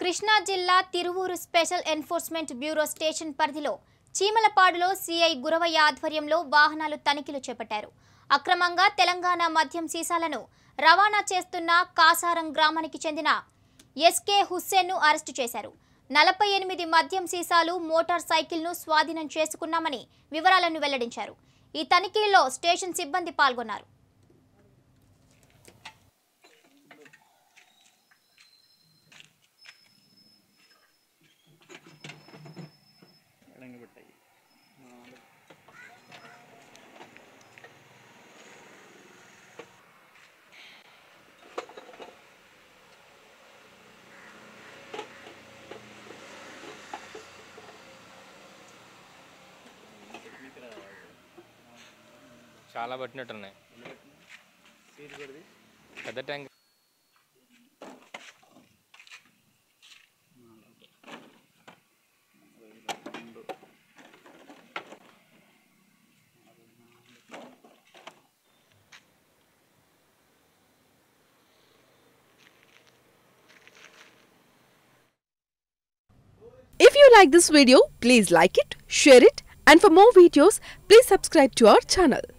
కృష్ణా జిల్లా Tiruvuru special enforcement bureau station పరిధిలో చీమలపాడులో సిఐ గురవయ్య ఆధ్వర్యంలో వాహనాలు తనిఖీలు చేపట్టారు అక్రమంగా తెలంగాణ మద్యం సీసాలను రవాణా చేస్తున్న కాసారం గ్రామానికి చెందిన ఎస్కే హుస్సేన్ను అరెస్టు చేశారు నలభై ఎనిమిది మద్యం సీసాలు మోటార్ సైకిల్ను స్వాధీనం చేసుకున్నామని వివరాలను వెల్లడించారు ఈ తనిఖీల్లో స్టేషన్ సిబ్బంది పాల్గొన్నారు ఎడంగబెట్టాయి చాలా పట్టినట్టున్నాయి సీట్ కొడిది పెద్ద ట్యాంక్ రెండు If you like this video, please like it, share it, and for more videos, please subscribe to our channel.